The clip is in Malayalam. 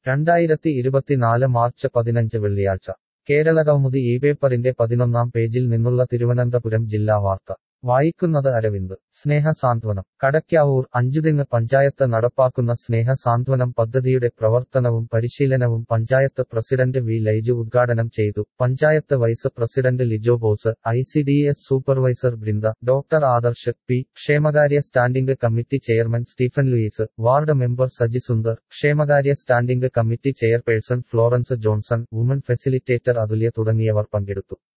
രണ്ടായിരത്തി ഇരുപത്തിനാല് മാർച്ച് പതിനഞ്ച് വെള്ളിയാഴ്ച കേരളകൗമുദി ഈ പേപ്പറിന്റെ പതിനൊന്നാം പേജിൽ നിന്നുള്ള തിരുവനന്തപുരം ജില്ലാ വാർത്ത വായിക്കുന്നത് അരവിന്ദ് സ്നേഹ സാന്ത്വനം കടയ്ക്കാവൂർ അഞ്ചുതെങ്ങ് പഞ്ചായത്ത് നടപ്പാക്കുന്ന സ്നേഹ സാന്ത്വനം പദ്ധതിയുടെ പ്രവർത്തനവും പരിശീലനവും പഞ്ചായത്ത് പ്രസിഡന്റ് വി ലൈജു ഉദ്ഘാടനം ചെയ്തു panchayat vice president Lijo Bose I C D S supervisor Brinda doctor Adarsh P ക്ഷേമകാര്യ standing committee chairman Stephen Louis ward member Saji Sundar ക്ഷേമകാര്യ standing committee chairperson Florence Johnson woman facilitator Athulya തുടങ്ങിയവർ പങ്കെടുത്തു